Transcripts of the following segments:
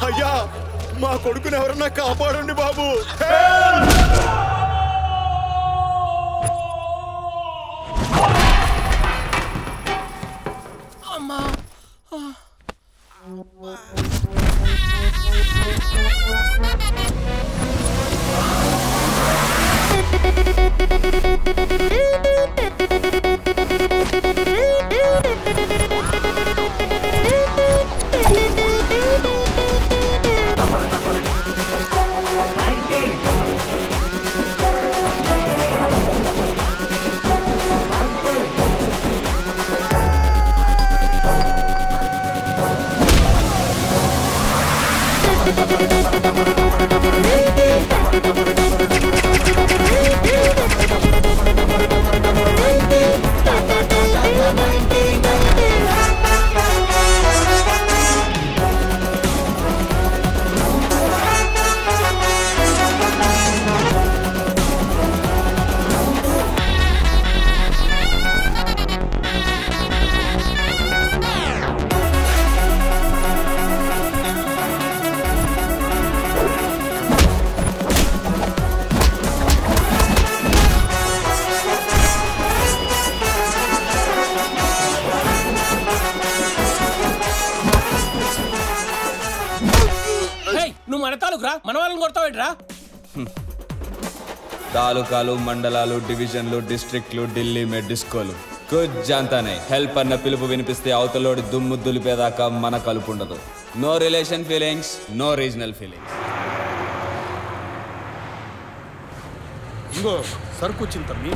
అయ్యా మా కొడుకుని ఎవరన్నా కాపాడండి బాబు హేయ్, నువ్వు మన తాలూకు రా మన వాళ్ళని కొడతావేంట్రా తాలూకాలు మండలాలు డివిజన్లు డిస్ట్రిక్ట్లు ఢిల్లీ మెడ్ డిస్కోలు కుజ్జంతానే హెల్ప్ అన్న పిలుపు వినిపిస్తే అవతలోడి దుమ్ము దులిపేదాకా మన కలుపు ఉండదు no relation feelings no regional feelings ఇంకో సరుకు వచ్చింది తమ్మి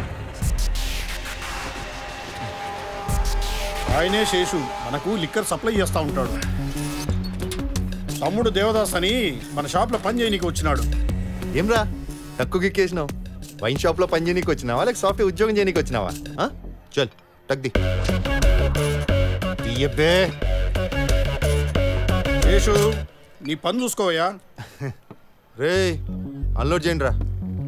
ఆయనే శేషు మనకు లిక్కర్ సప్లై చేస్తా ఉంటాడు తమ్ముడు దేవదాస్ అని మన షాప్లో పని చేయనీకి వచ్చినాడు ఏమ్రా తక్కువ గిక్కేసినావు వైన్ షాప్ లో పని చేయనీకి వచ్చినావా లేక సాఫ్ట్వేర్ ఉద్యోగం చేయనీకి వచ్చినావా ఆ? చల్ టక్ ది తీయబ్బే శేషు నీ పని చూసుకోవయ్యా రే అన్లోడ్ చేయండి రా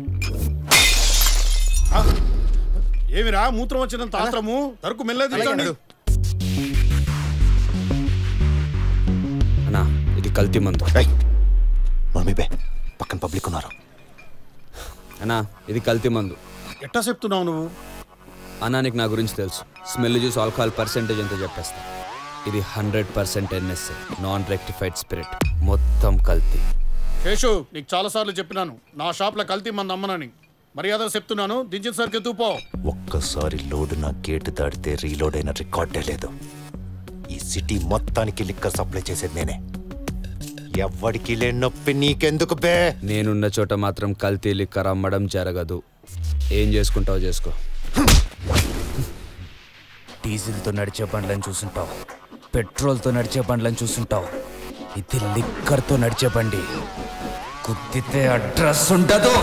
ఆ, ఏమిరా మూత్రం వచ్చినంత ఆత్రము తరకు మెల్లది అన్నా ఇది కల్తీ మందు మమ్మీ బే పక్కన పబ్లిక్ ఉన్నారు అన్నా ఇది కల్తీ మందు ఎట్టా చెప్తున్నావు నువ్వు అన్నా నీకు నా గురించి తెలుసు స్మెల్ చూసి ఆల్కహాల్ పర్సెంటేజ్ ఎంతో చెప్పేస్తా ఇది hundred percent NSA non rectified spirit మొత్తం కల్తీ శేషు నీకు చాలాసార్లు చెప్పినాను నా షాప్లో కల్తీ మంది అమ్మనని మర్యాద చెప్తున్నాను దించిన సరికి ఎత్తుపో ఒక్కసారి లోడు నా గేటు దాటితే రీలోడ్ అయిన రికార్డే లేదు ఈ సిటీ మొత్తానికి లిక్కర్ సప్లై చేసేది నేనే ఎవ్వడికి లేని నొప్పి నీకెందుకు బే నేనున్న చోట మాత్రం కల్తీ లిక్కర్ అమ్మడం జరగదు ఏం చేసుకుంటావు చేసుకో డీజిల్తో నడిచే బండ్లను చూసుంటావు పెట్రోల్తో నడిచే బండ్లను చూసుంటావు ఇది లిక్కర్తో నడిచే బండి కుద్దితే అడ్రస్ ఉండదు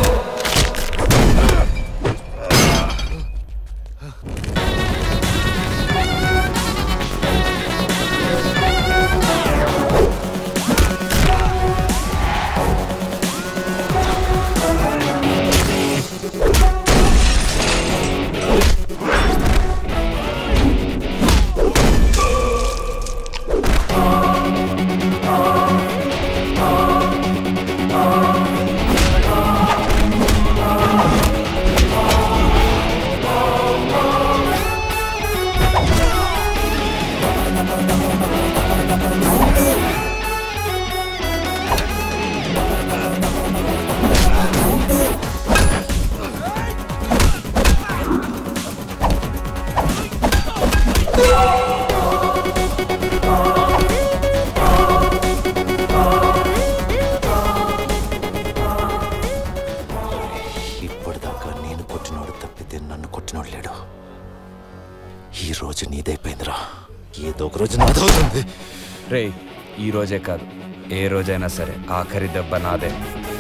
ఇప్పటిదాకా నేను కొట్టినోడు తప్పితే నన్ను కొట్టినోడు లేడు ఈ రోజు నీదైపోయిందిరా ఏదో ఒక రోజు నాదవుతుంది రే ఈ రోజే కాదు ఏ రోజైనా సరే ఆఖరి దెబ్బ నాదే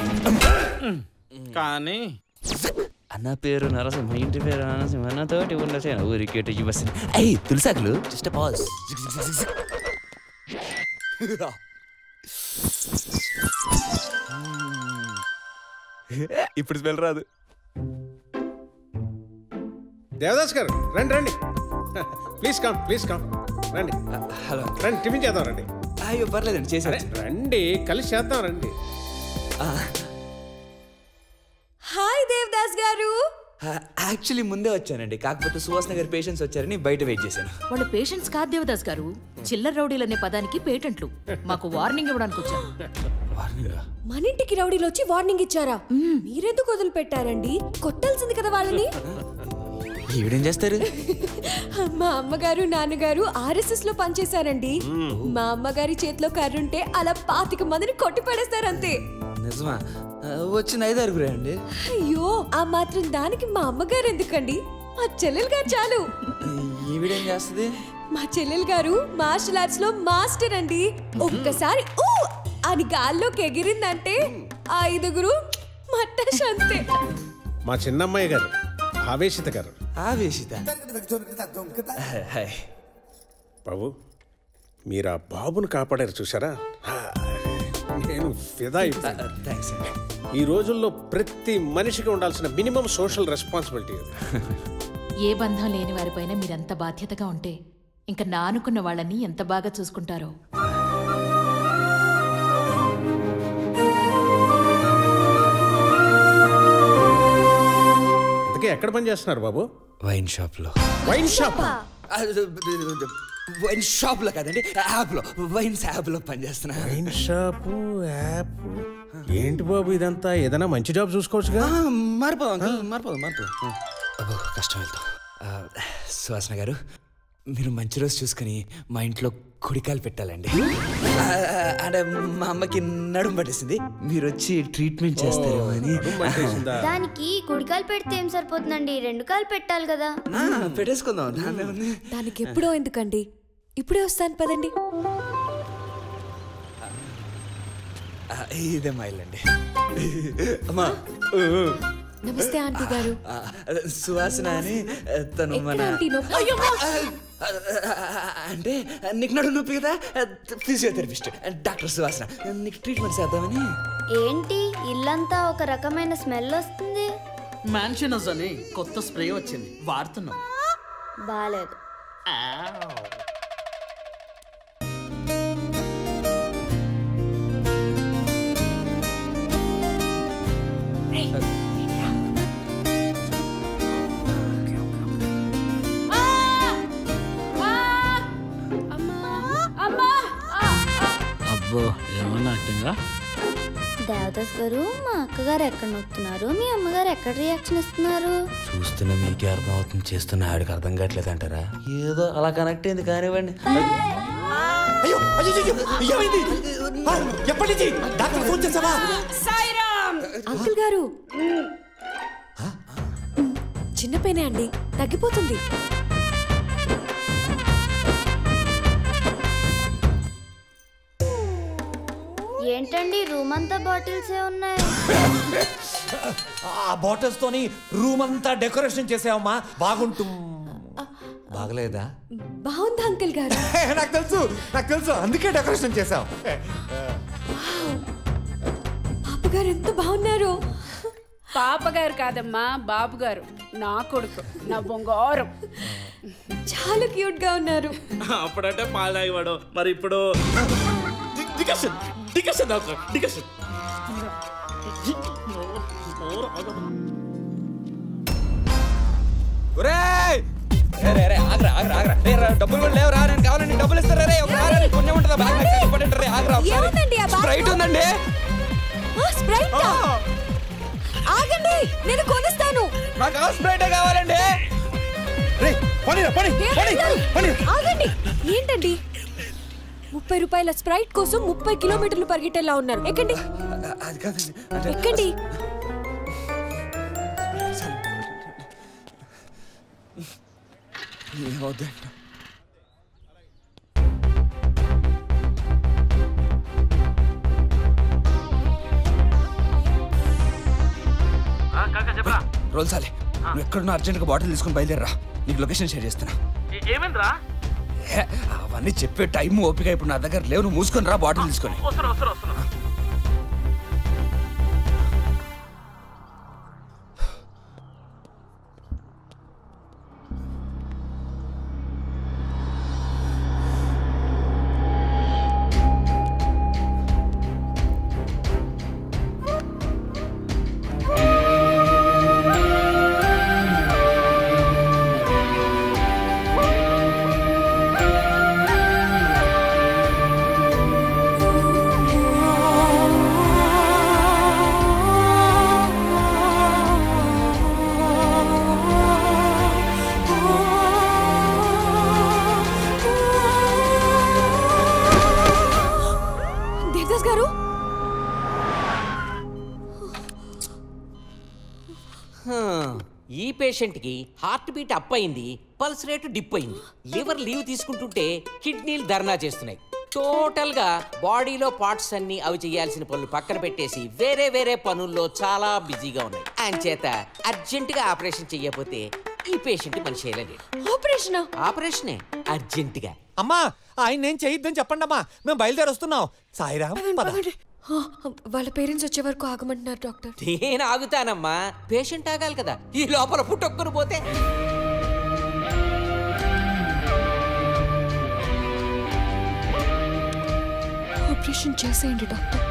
కానీ అన్న పేరు నరసింహ ఇంటి పేరు నరసింహ నాతోటి ఉన్న సేన ఊరికేటి యువసిన అయ్యి తులసాకులు జస్ట్ పాజ్ ఇప్పుడు స్మెల్ రాదు దేవదాస్ గారు రండి రండి ప్లీజ్ కమ్ ప్లీజ్ కమ్ రండి హలో రండి టిఫిన్ చేద్దాం రండి అయ్యో పర్లేదండి అరే చేసి రండి కలిసి చేద్దాం రండి హాయ్ దేవదాస్ గారు యాక్చువల్లీ ముందే వచ్చానండి కాకపోతే సువాసన గారి పేషెంట్స్ వచ్చారని బయట వెయిట్ చేశాను వాళ్ళ పేషెంట్స్ కాదు దేవదాస్ గారు చిల్లర రౌడీలు అనే పదానికి పేటెంట్లు మాకు వార్నింగ్ ఇవ్వడానికి వచ్చారు మన ఇంటికి రౌడీలు వచ్చి వార్నింగ్ ఇచ్చారా మీరెందుకు వదిలిపెట్టారండి కొట్టాల్సింది కదా వాళ్ళని ఈవిడేం చేస్తారు మా అమ్మగారు నాన్నగారు ఆర్ఎస్ఎస్ లో పనిచేశారండి మా అమ్మగారి చేతిలో కర్రుంటే అలా పాతిక మందిని కొట్టి పడేస్తారంతే నిజమా ఆ, వచ్చిన ఐదు ఆరుగురే అండి అయ్యో ఆ మాత్రం దానికి మా అమ్మగారు ఎందుకండి మా చెల్లెలు గారు చాలు ఈవిడేం చేస్తుంది మా చెల్లెలు గారు మార్షల్ ఆర్ట్స్ లో మాస్టర్ అండి ఒక్కసారి ఊ అని గాల్లోకి ఎగిరిందంటే ఐదుగురు మట్టష్ అంతే మా చిన్నమ్మాయి గారు ఆవేశిత గారు ఆవేశిత హాయ్ బాబు మీరు ఆ బాబును కాపాడారు చూసారా ఆ, నేను ఫిదా అయిపోయాను. థ్యాంక్స్ అండి ఈ రోజుల్లో ప్రతి మనిషికి ఉండాల్సిన మినిమం సోషల్ రెస్పాన్సిబిలిటీ అది ఏ బంధం లేని వారిపైన మీరెంత బాధ్యతగా ఉంటే ఇంకా నా అనుకున్న వాళ్ళని ఎంత బాగా చూసుకుంటారో అందుకే ఎక్కడ పని చేస్తున్నారు బాబు వైన్ షాప్ లో వైన్ షాప్ వైన్ షాప్ లో కదండి యాప్ లో వైన్స్ యాప్ లో పనిచేస్తున్నా వైన్ షాప్ యాప్ ఏంటి బాబు ఇదంతా ఏదైనా మంచి జాబ్ చూసుకోవచ్చుగా మారిపోదాం అంకుల్ మారిపోదాం మారిపోదాం అబ్బో కష్టం వెళ్తాం ఆ, సువాసన గారు మీరు మంచి రోజు చూసుకుని మా ఇంట్లో కుడికాలు పెట్టాలండి ఆ, అంటే మా అమ్మకి నడుము పట్టేసింది మీరు వచ్చి ట్రీట్మెంట్ చేస్తారు అని పట్టేసిందా? దానికి కుడికాలు పెడితే ఏం సరిపోతుందండి రెండు కాలు పెట్టాలి కదా ఆ, పెట్టేసుకుందాం దాన్నే ఉంది దానికి ఎప్పుడో ఎందుకండి ఇప్పుడే వస్తాను పదండి ఆ, ఇదే మా ఇల్లండి అమ్మా నమస్తే ఆంటీ గారు ఆ, సువాసన అని ఆ, తను మన ఎక్కడ ఆంటీ నొప్పి? ఆ, అంటే నీకు నడు నొప్పి కదా ఫిజియోథెరపిస్ట్ డాక్టర్ సువాసన నీకు ట్రీట్మెంట్ చేద్దామని ఏంటి ఇల్లంతా ఒక రకమైన స్మెల్ వస్తుంది మ్యాన్షనస్ అని కొత్త స్ప్రే వచ్చింది వాడుతున్నాం బాలేదు అబ్బో ఏమన్నా యాక్టింగా దేవదాస్ గారు మా అక్కగారు ఎక్కడ నొక్కుతున్నారు మీ అమ్మగారు ఎక్కడ రియాక్షన్ ఇస్తున్నారు చూస్తున్న మీకే అర్థం అవుతుంది చేస్తున్న ఆడికి అర్థం కావట్లేదు అంటారా ఏదో అలా కనెక్ట్ అయింది కానివ్వండి అయ్యో అయ్యో అయ్యో, ఏమైంది ఆ, ఎప్పటి నుంచి డాక్టర్ ఫోన్ చేసావా అంకుల్ గారు చిన్న పెనే అండి తగ్గిపోతుంది ఏంటండి రూమ్ అంతా బాటిల్సే ఉన్నాయి ఆ బాటిల్స్ తోని రూమ్ అంతా డెకరేషన్ చేసావమ్మా బాగుంటు బాగలేదా బాగుంది అంకుల్ గారు నాకు తెలుసు నాకు తెలుసు అందుకే డెకరేషన్ చేసావు పాపగారు ఎంత బాగున్నారు పాపగారు కాదమ్మా బాబు గారు నా కొడుకు నా బొంగారం చాలా క్యూట్ గా ఉన్నారు అప్పుడంటే పాలు తాగేవాడు మరి ఇప్పుడు డికషన్ డికషన్ డికషన్ ఒరేయ్! రే, రే, రే, ఆగ్రా, ఆగ్రా, ఆగ్రా. రే, రా, డబ్బులు కూడా లేవురా నేను కావాలండి డబ్బులు ఇస్తారా రే ఒక రారా, నీకు పుణ్యం ఉంటుందా బాగా నాకు ఇంపార్టెంట్ రే ఆగ్రా ఒకసారి. ఏముందండి ఆ బ్యాగ్ స్ప్రైట్ ఉందండి ఆ, స్ప్రైట్ ఆ? ఆగండి నేను కొనిస్తాను నాకు ఆ స్ప్రైటే కావాలండి ఏమండి? ఆగండి ఏంటండి ముప్పై రూపాయల స్ప్రైట్ కోసం ముప్పై కిలోమీటర్లు పరిగెట్టేలా ఉన్నారు ఎక్కండి అది కాదండి అంటే ఎక్కండి ఏమవుద్దండి రోల్ సాలే నువ్వు ఎక్కడున్నా అర్జెంట్గా బాటిల్ తీసుకుని బయలుదేరరా నీకు లొకేషన్ షేర్ చేస్తున్నా ఏమైందిరా ఏ, అవన్నీ చెప్పే టైం ఓపిక ఇప్పుడు నా దగ్గర లేవు నువ్వు మూసుకొని రా బాటిల్ తీసుకొని వస్తున్నా వస్తున్నా వస్తున్నా హ్మ్. ఈ పేషెంట్కి హార్ట్ బీట్ అప్ అయింది పల్స్ రేటు డిప్ అయింది లివర్ లీవ్ తీసుకుంటుంటే కిడ్నీలు ధర్నా చేస్తున్నాయి టోటల్ గా బాడీలో పార్ట్స్ అన్ని అవి చేయాల్సిన పనులు పక్కన పెట్టేసి వేరే వేరే పనుల్లో చాలా బిజీగా ఉన్నాయి అంచేత అర్జెంట్ గా ఆపరేషన్ చెయ్యకపోతే ఈ పేషెంట్ మనిషి చేయలేడు ఆపరేషన్ ఆపరేషనే అర్జెంట్ గా అమ్మా ఆయన ఏం చేయొద్దని చెప్పండి అమ్మా మేము బయలుదేరి వస్తున్నాం సాయిరామ్ పద వాళ్ళ పేరెంట్స్ వచ్చే వరకు ఆగమంటున్నారు డాక్టర్ నేను ఆగుతానమ్మా పేషెంట్ ఆగాలి కదా ఈ లోపల పుట్టొక్కరు పోతే ఆపరేషన్ చేసేయండి డాక్టర్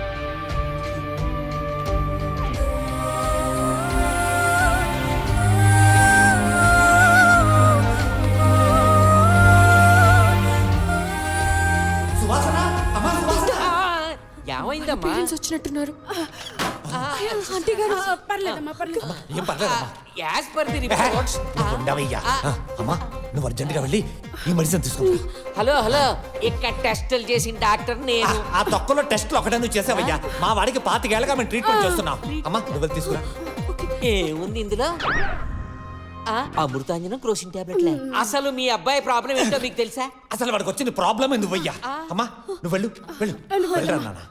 ఏమైందమ్మా పేరెంట్స్ వచ్చినట్టున్నారు ఆంటీ గారు పర్లేదమ్మా పర్లేదు ఏం పర్లేదమ్మా యాజ్ పర్ ది రిపోర్ట్స్ నువ్వు ఉండవయ్యా అమ్మా నువ్వు అర్జెంటుగా వెళ్ళి ఈ మెడిసిన్ తీసుకో హలో హలో ఇక్కడ టెస్టులు చేసిన డాక్టర్ నేను ఆ తొక్కలో టెస్ట్లు ఒకటే నువ్వు చేసావయ్యా మా వాడికి పాతికేళ్ళగా మేము ట్రీట్మెంట్ చేస్తున్నాం అమ్మా నువ్వు వెళ్ళి తీసుకురా ఏముంది ఇందులో ఆ, అమృతాంజనం క్రోసిన్ టాబ్లెట్లే అసలు మీ అబ్బాయి ప్రాబ్లం ఏంటో మీకు తెలుసా అసలు వాడికి వచ్చిన ప్రాబ్లం ఎందుకు అయ్యా అమ్మా నువ్వు వెళ్ళు వెళ్ళు వెళ్ళరా నాన్న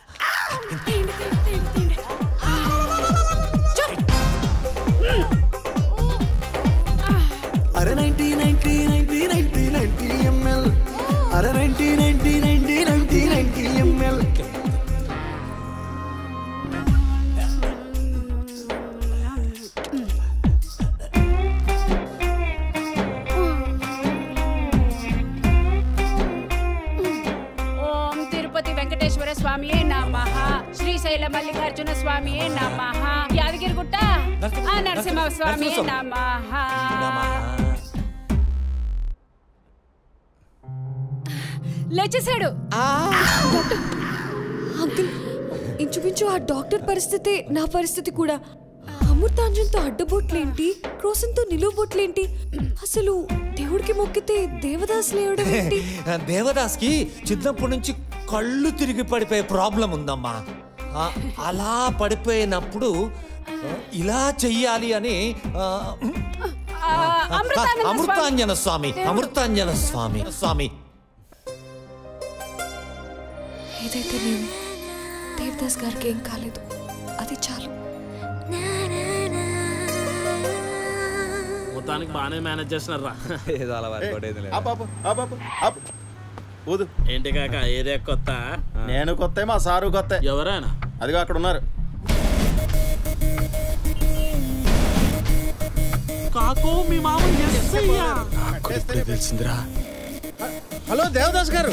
అరే ninety ninety ninety ninety ninety ML అరే ninety ninety ninety ninety ninety ML ఓం తిరుపతి వెంకటేశ్వర స్వామియే నమః శ్రీశైల మల్లికార్జున స్వామియే నమః యాదగిరిగుట్ట ఆ నరసింహ స్వామియే నమః లేచేశాడు డాక్టర్ అంకుల్ ఇంచుమించు ఆ డాక్టర్ పరిస్థితి నా పరిస్థితి కూడా అమృతాంజన్తో అడ్డబొట్లేంటి క్రోసంతో నిలువబొట్లేంటి అసలు దేవుడికి మొక్కితే దేవదాస్ లేవడం ఏంటి దేవదాస్ కి చిన్నప్పటి నుంచి కళ్ళు తిరిగి పడిపోయే ప్రాబ్లం ఉందమ్మా ఆ, అలా పడిపోయినప్పుడు ఆ, ఇలా చెయ్యాలి అని ఆ, ఆ, అమృతానంద స్వామి. అమృతాంజన స్వామి అమృతాంజన స్వామి స్వామి ఏదైతే నేను దేవదాస్ గారికి ఏం కాలేదు అది చాలు మొత్తానికి బాగానే మేనేజ్ చేస్తున్నారా ఏదో అలా వర్కౌట్ ఆపాపు ఆపాపు ఆపు ఊదు ఏంటి కాక ఏరియా కొత్త నేను కొత్త మా సారు కొత్త ఎవరైనా అదిగో అక్కడ ఉన్నారు కాకు మీ మామ తెలిసిందిరా హలో దేవదాస్ గారు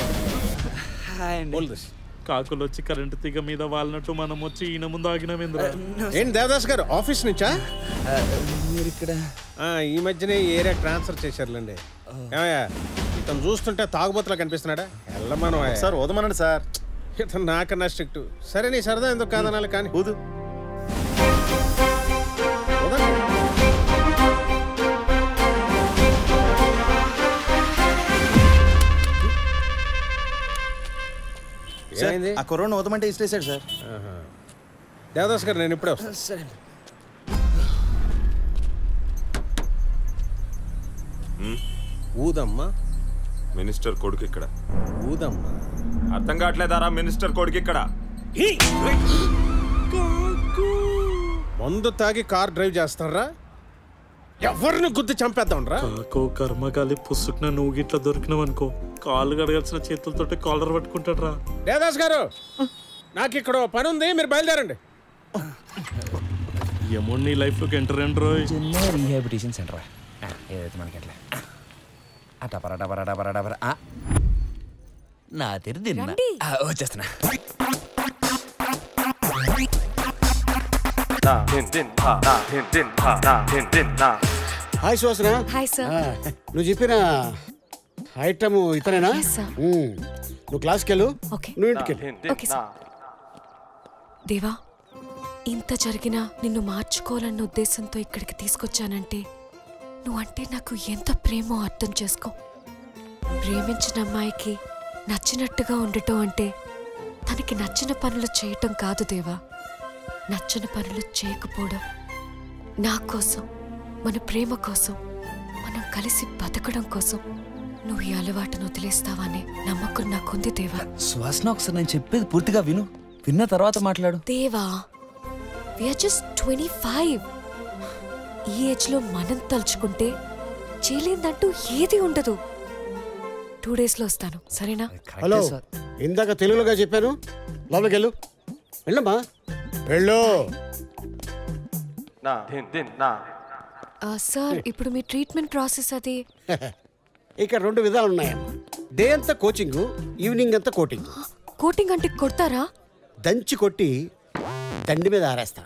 కాకులు వచ్చి కరెంటు తీగ మీద వాళ్ళనట్టు మనం వచ్చి ఈయన ముందు ఆగినామేంద్రా ఏంటి దేవదాస్ గారు ఆఫీస్ నుంచా మీరు ఇక్కడ ఆ, ఈ మధ్యనే ఈ ఏరియా ట్రాన్స్ఫర్ చేశారులేండి ఏమయ్యా ఇతను చూస్తుంటే తాగుబోతులా కనిపిస్తున్నాడా వెళ్ళమను సార్ వదమనండి సార్ ఇతను నాకన్నా స్ట్రిక్ట్ సరే నీ సరదా ఎందుకు కాదనాలి కానీ ఊదు సార్, ఏమైంది ఆ కుర్రోని వదమంటే ఇసిరేసాడు సార్ ఆహా. దేవదాస్ గారు నేను ఇప్పుడే వస్తాను సరే ఊదమ్మా మినిస్టర్ కొడుకు ఇక్కడ ఊదమ్మా అర్థం కావట్లేదారా మినిస్టర్ కొడుకు ఇక్కడ మందు తాగి కార్ డ్రైవ్ చేస్తారా ఎవరిని గుద్ది చంపేద్దాం రా కాకు కర్మకాలి పుసుకున నువ్వు గిట్లా దొరికినావనుకో కాళ్ళు కడగాల్సిన చేతులతోటి కాలర్ పట్టుకుంటాడు రా దేవదాస్ గారు నాకు ఇక్కడ ఓ పని ఉంది మీరు బయలుదేరండి ఏమో నీ లైఫ్లోకి ఎంటర్ ఎంటర్ రోయ్ చిన్న రీహాబిటేషన్ సెంటర్ ఏదైతే మనకి ఎట్లా అటపర టపర టపర టపర ఆ. నా తెరి తిన్నా రండి. ఆ, వచ్చేస్తున్నా హాయ్ సువాసన హాయ్ సార్ ఆ, నువ్వు చెప్పిన ఐటమ్ ఇతనేనా Yes, sir. ఉమ్. నువ్వు క్లాస్కి వెళ్ళు ఓకే నువ్వు ఇంటికి వెళ్ళు ఓకే సార్ దేవా ఇంత జరిగినా నిన్ను మార్చుకోవాలన్న ఉద్దేశంతో ఇక్కడికి తీసుకొచ్చానంటే నువ్వంటే నాకు ఎంత ప్రేమో అర్థం చేసుకో ప్రేమించిన అమ్మాయికి నచ్చినట్టుగా ఉండటం అంటే తనకి నచ్చిన పనులు చేయటం కాదు దేవా నచ్చిన పనులు చేయకపోవడం నా కోసం మన ప్రేమ కోసం మనం కలిసి బతకడం కోసం నువ్వు ఈ అలవాటును వదిలేస్తావనే నమ్మకం నాకుంది దేవా సువాసన ఒకసారి నేను చెప్పేది పూర్తిగా విను విన్న తర్వాత మాట్లాడు Deva we are just twenty five ఈ ఏజ్ లో మనం తలుచుకుంటే చేయలేదంటూ ఏది ఉండదు టూ డేస్ లో వస్తాను సరేనా హలో ఇందాక తెలుగులోగా చెప్పాను లోపలికి వెళ్ళు వెళ్ళమ్మా వెళ్ళు ఆ, సార్ ఇప్పుడు మీ ట్రీట్మెంట్ ప్రాసెస్ అది ఇక్కడ రెండు విధాలు ఉన్నాయమ్మా డే అంతా కోచింగ్ ఈవినింగ్ అంతా కోటింగ్ కోటింగ్ అంటే కొడతారా దంచి కొట్టి దండి మీద ఆరేస్తా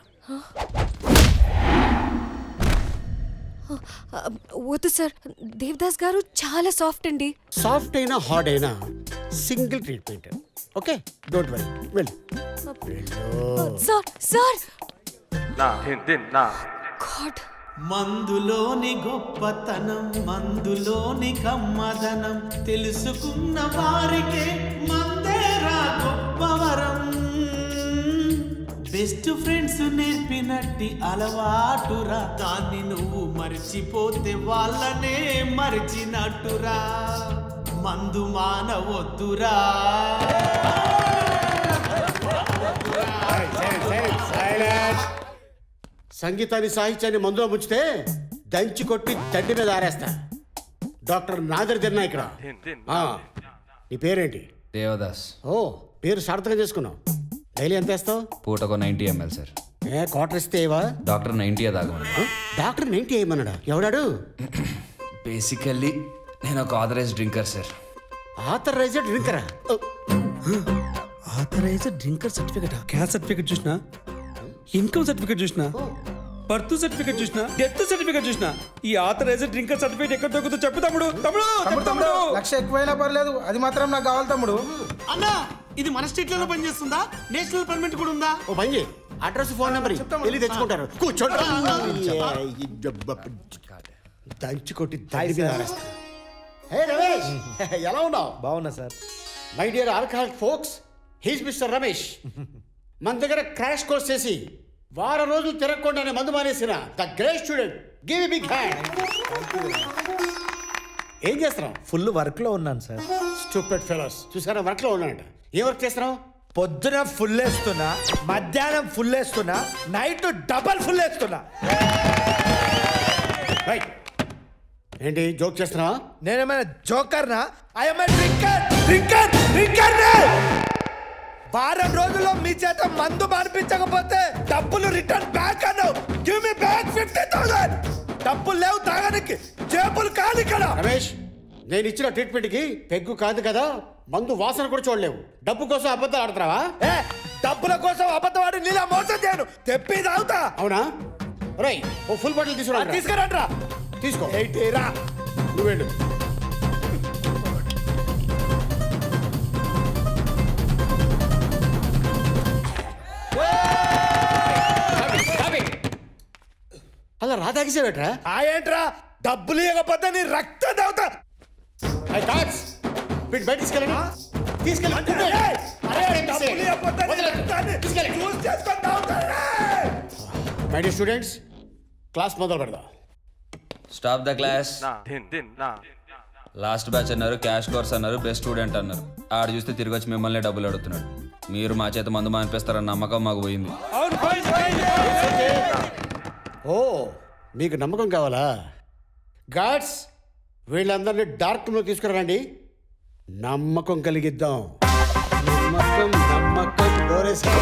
ఆ, వద్దు సార్ దేవదాస్ గారు చాలా సాఫ్ట్ అండి సాఫ్ట్ అయినా హార్డ్ అయినా single treatment okay don't worry వెళ్ళు సార్ సార్ మందులోని గొప్పతనం మందులోని కమ్మదనం తెలుసుకున్న వారికే మందేరా గొప్పవరం బెస్ట్ ఫ్రెండ్స్ నేర్పినట్టి అలవాటురా దాన్ని నువ్వు మర్చిపోతే వాళ్ళనే మరిచినట్టురా మందు మానవద్దురా సంగీతాన్ని సాహిత్యాన్ని మందులో ముంచితే దంచి కొట్టి దండి మీద ఆరేస్తా డాక్టర్ నాదర్ తిన్నా ఇక్కడ ఆ, నీ పేరేంటి దేవదాస్ ఓ పేరు సార్థకం చేసుకున్నావు డైలీ ఎంత వేస్తావు పూటకు ninety ML sir a quarter ఇస్తే ఏవా డాక్టర్ నైంటీ తాగమని డాక్టర్ నైంటీ వేయమన్నాడా ఎవడాడు బేసికల్లీ నేను ఒక ఆథరైజ్ డ్రింకర్ సార్ ఆథరైజ్డ్ డ్రింకరా authorised drinker certificate caste certificate చూసినా ఇన్కమ్ సర్టిఫికెట్ చూసినా బర్త్ సర్టిఫికెట్ చూసినా డెత్ సర్టిఫికెట్ చూసినా ఈ ఆథరైజ్డ్ డ్రింకర్ సర్టిఫికెట్ ఎక్కడ దొరుకుతుందో చెప్పు తమ్ముడు తమ్ముడు చెప్పు తమ్ముడు లక్ష ఎక్కువైనా పర్లేదు అది మాత్రం నాకు కావాలి తమ్ముడు అన్నా ఇది మన స్టేట్ లో పనిచేస్తుందా నేషనల్ పర్మిట్ కూడా ఉందా ఓ పని చేయి అడ్రస్ ఫోన్ నెంబర్ వెళ్ళి తెచ్చుకుంటారు కూర్చోండి దంచి కొట్టి దాడి మీద ఆరేస్తా హే రమేష్ ఎలా ఉన్నావు బాగున్నా sir my dear alcohol folks he's mister Ramesh మన దగ్గర క్రాష్ కోర్స్ చేసి వారం రోజులు తిరగకుండానే మందు మానేసిన the great student give big hand ఏం చేస్తున్నావు ఫుల్ వర్క్ లో ఉన్నాను సార్ స్టూపెడ్ ఫెలోస్ చూసారా వర్క్ లో ఉన్నాడు ఏం వర్క్ చేస్తున్నావు పొద్దున ఫుల్ వేస్తున్నా మధ్యాహ్నం ఫుల్ వేస్తున్నా నైట్ డబల్ ఫుల్ వేస్తున్నా రైట్ ఏంటి జోక్ చేస్తున్నావా నేనేమైనా జోకర్నా ఐఎమ్ డ్రింకర్ డ్రింకర్ డ్రింకర్ వారం రోజుల్లో మీ చేత మందు మానిపించకపోతే డబ్బులు రిటర్న్ బ్యాక్ అన్నావు give me back fifty thousand డబ్బులు లేవు తాగడానికి జేబులు కాదు ఇక్కడ రమేష్ నేను ఇచ్చిన ట్రీట్మెంట్ కి పెగ్గు కాదు కదా మందు వాసన కూడా చూడలేవు డబ్బు కోసం అబద్ధాలు ఆడుతున్నావా ఏ డబ్బుల కోసం అబద్ధవాడి నీలా మోసం చేయను తెప్పి తాగుతా అవునా రై ఓ ఫుల్ బాటిల్ తీసుకురా తీసుకురంట్రా తీసుకో ఎయిటీరా నువ్వు వెళ్ళు అలా రాధాకిసేవేట్రా ఆ ఏంట్రా డబ్బులు ఇవ్వకపోతే నీ రక్తం తాగుతా ఐ థాట్స్ వీటి బయట తీసుకెళ్ళండి తీసుకెళ్ళండి డబ్బులు ఇవ్వకపోతే నీ రక్తాన్ని జ్యూస్ చేసుకొని తాగుతా మై డియర్ స్టూడెంట్స్ క్లాస్ మొదలు పెడదాం stop the class last batch అన్నారు క్యాష్ కోర్స్ అన్నారు బెస్ట్ స్టూడెంట్ అన్నారు ఆడు చూస్తే తిరిగి వచ్చి మిమ్మల్ని డబ్బులు అడుగుతున్నాడు మీరు మా చేత మందు మానిపిస్తారన్న నమ్మకం మాకు పోయింది ఓ మీకు నమ్మకం కావాలా గాడ్స్ వీళ్ళందరినీ డార్క్ రూమ్లో తీసుకురండి నమ్మకం కలిగిద్దాం నమ్మకం నమ్మకం డోరేస్కో.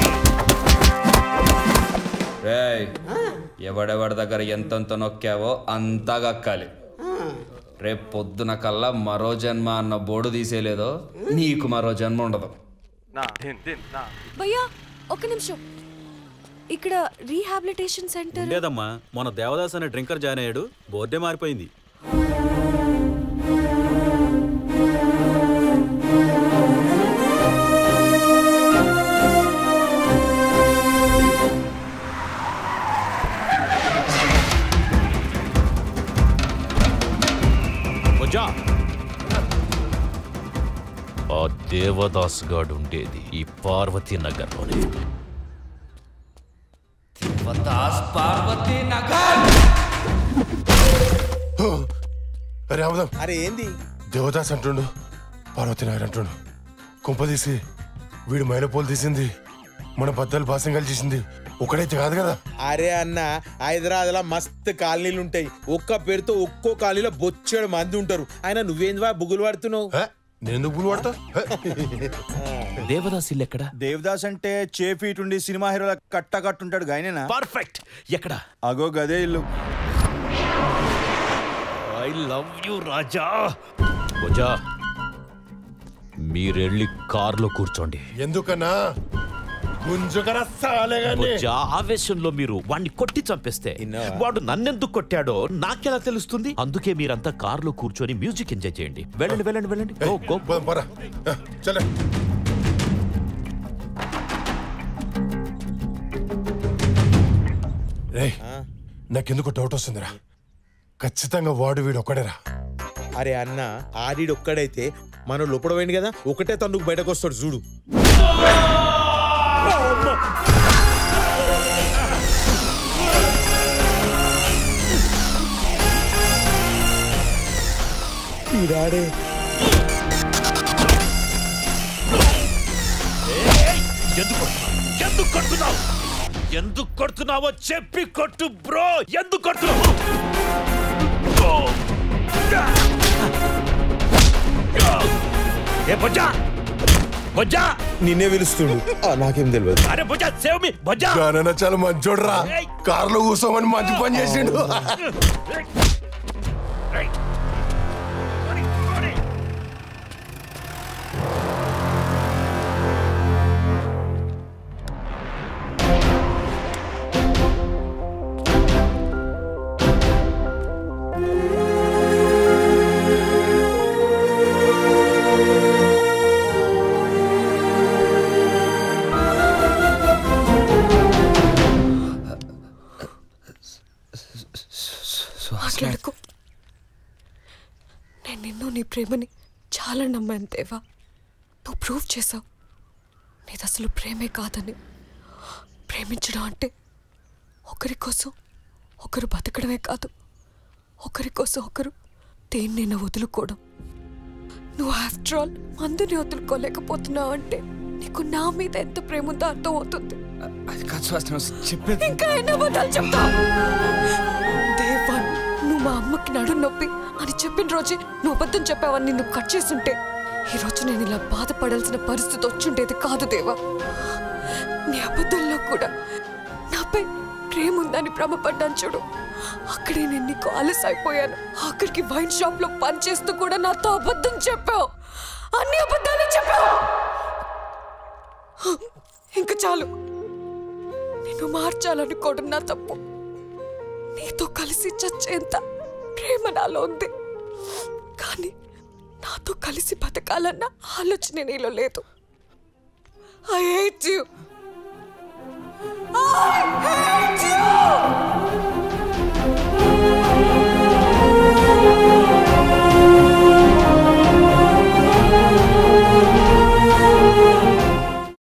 రేయ్ ఎవడెవడి దగ్గర ఎంతెంత నొక్కావో అంతా గక్కాలి రేపు పొద్దున కల్లా మరో జన్మ అన్న బోర్డు తీసేలేదో నీకు మరో జన్మ ఉండదు భయ్యా ఒక నిమిషం ఇక్కడ రీహాబిలిటేషన్ సెంటర్ లేదమ్మా మన దేవదాస్ అనే డ్రింకర్ జాయిన్ అయ్యాడు బోర్డే మారిపోయింది వచ్చా ఆ దేవదాస్ గాడు ఉండేది ఈ పార్వతీ నగర్లోనే దేవదాస్ దాస్ పార్వతీ నగర్ అరే అమదం అరే ఏంది దేవదాస్ అంటుండు పార్వతి నాయర్ అంటుండు కుంపదీసి వీడు మైలపోలు తీసింది మన బద్దలు బాసింగలు చేసింది ఒకడైతే కాదు కదా అరే అన్న హైదరాబాద్ లో మస్తు కాలనీలు ఉంటాయి ఒక్క పేరుతో ఒక్కో కాలనీలో బొచ్చేడు మంది ఉంటారు ఆయన నువ్వేందివా బుగులు పడుతున్నావు నేను ఎందుకు బుగులు పడతా దేవదాస్ ఇల్లు ఎక్కడ దేవదాస్ అంటే చే ఫీట్ ఉండి సినిమా హీరోల కట్ట కట్టుంటాడు గాయనేనా పర్ఫెక్ట్ ఎక్కడ అగో గదే ఇల్లు ఐ లవ్ యు రాజా భుజా మీరెళ్ళి కార్లో కూర్చోండి ఎందుకన్నా గుంజుకరా సాలేగాని భుజా ఆవేశంలో మీరు వాణ్ణి కొట్టి చంపేస్తే వాడు నన్నెందుకు కొట్టాడో నాకెలా తెలుస్తుంది అందుకే మీరంతా కార్లో కూర్చొని మ్యూజిక్ ఎంజాయ్ చేయండి వెళ్ళండి వెళ్ళండి వెళ్ళండి గో గో పరా చలే రేయ్ నాకెందుకు డౌట్ వస్తుందిరా ఖచ్చితంగా వాడు వీడు ఒక్కడేరా అరే అన్న ఆడిడు ఒక్కడైతే మనం లోపడపోయింది కదా ఒకటే తన్నుకు బయటకు వస్తాడు చూడు ఈడాడే ఎందుకు కొడుతున్నావు? ఎందుకు కొడుతున్నావు ఎందుకు కొడుతున్నావో చెప్పి కొట్టు బ్రో ఎందుకు కొడుతున్నావు ఏ బొజ్జా బొజ్జా నిన్నే పిలుస్తుడు ఆ, నాకేం తెలియదు అరే బొజ్జా సేవ్ మీ బొజ్జా గానన్న చాలా మంచోడ్రా కార్లో కూర్చోమని మంచి పని చేసిండు మాట్లాడుకో నేను నిన్ను నీ ప్రేమని చాలా నమ్మాను దేవా నువ్వు ప్రూవ్ చేసావు నీది అసలు ప్రేమే కాదని ప్రేమించడం అంటే ఒకరి కోసం ఒకరు బతకడమే కాదు ఒకరి కోసం ఒకరు దేన్నైనా వదులుకోవడం నువ్వు ఆఫ్టర్ ఆల్ మందుని వదులుకోలేకపోతున్నావు అంటే నీకు నా మీద ఎంత ప్రేమ ఉందో అర్థం అవుతుంది అది కాదు సుహాస్ చెప్పేది ఇంకా ఎన్నో అబద్ధాలు చెప్తావు దేవన్ నువ్వు మా అమ్మకి నడు నొప్పి అని చెప్పిన రోజే నువ్వు అబద్ధం చెప్పావని నిన్ను కట్ చేసుంటే ఈ రోజు నేను ఇలా బాధపడాల్సిన పరిస్థితి వచ్చుండేది కాదు దేవా నీ అబద్ధంలో కూడా నాపై ప్రేమ ఉందని భ్రమపడ్డాను చూడు అక్కడే నేను నీకు ఆలస్ అయిపోయాను ఆఖరికి వైన్ షాప్ లో పనిచేస్తూ కూడా నాతో అబద్ధం చెప్పావు అన్ని అబద్ధాలు చెప్పావు ఇంకా చాలు నిన్ను మార్చాలనుకోవడం నా తప్పు నీతో కలిసి చచ్చేంత ప్రేమ నాలో ఉంది కానీ నాతో కలిసి బతకాలన్న ఆలోచన నీలో లేదు ఐ హేట్ యు